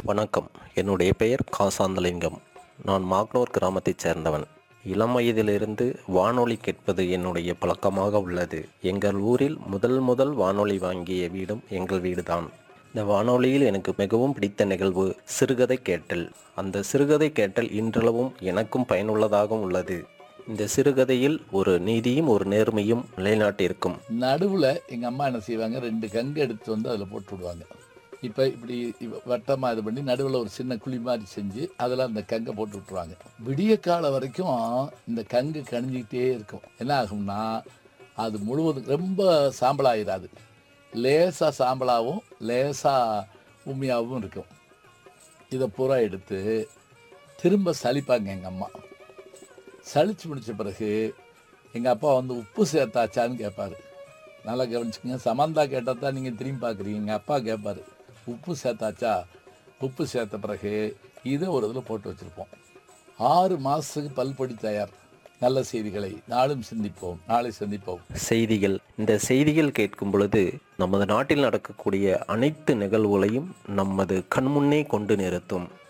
வணக்கம் என்னுடைய பெயர் காசாந்தலிங்கம் நான் மாக்னூர் கிராமத்தைச் சேர்ந்தவன் இளம் வயதிலிருந்து வானொலி கேட்பது என்னுடைய பழக்கமாக உள்ளது எங்கள் ஊரில் முதல் முதல் வானொலி வாங்கிய வீடும் எங்கள் வீடுதான் இந்த வானொலியில் எனக்கு மிகவும் பிடித்த நிகழ்வு சிறுகதை கேட்டல் அந்த சிறுகதை கேட்டல் இன்றளவும் எனக்கும் பயனுள்ளதாகவும் உள்ளது இந்த சிறுகதையில் ஒரு நீதியும் ஒரு நேர்மையும் நிலைநாட்டியிருக்கும் நடுவில் எங்கள் அம்மா என்ன செய்வாங்க ரெண்டு கங்கு எடுத்து வந்து அதில் போட்டு விடுவாங்க இப்போ இப்படி வட்டமாக இது பண்ணி நடுவில் ஒரு சின்ன குழி மாதிரி செஞ்சு அதில் அந்த கங்கை போட்டு விட்டுருவாங்க விடிய காலம் வரைக்கும் இந்த கங்கு கணிஞ்சிக்கிட்டே இருக்கும் என்ன ஆகும்னா அது முழுவதும் ரொம்ப சாம்பலாயிராது லேசாக சாம்பலாகவும் லேசாக உண்மையாகவும் இருக்கும் இதை பூரா எடுத்து திரும்ப சலிப்பாங்க எங்கள் அம்மா சலிச்சு முடிச்ச பிறகு எங்கள் அப்பா வந்து உப்பு சேர்த்தாச்சான்னு கேட்பாரு நல்லா கவனிச்சுக்கங்க சமந்தா கேட்டால் தான் நீங்கள் திரும்பி பார்க்குறீங்க எங்கள் அப்பா கேட்பாரு உப்பு சேர்த்தாச்சா உப்பு சேர்த்த பிறகு இதை ஒரு இதில் போட்டு வச்சுருப்போம் ஆறு மாதத்துக்கு பல்பொடி தயார் நல்ல செய்திகளை நாளும் சிந்திப்போம் நாளை சந்திப்போம் செய்திகள் இந்த செய்திகள் கேட்கும் பொழுது நமது நாட்டில் நடக்கக்கூடிய அனைத்து நிகழ்வுகளையும் நமது கண்முன்னே கொண்டு நிறுத்தும்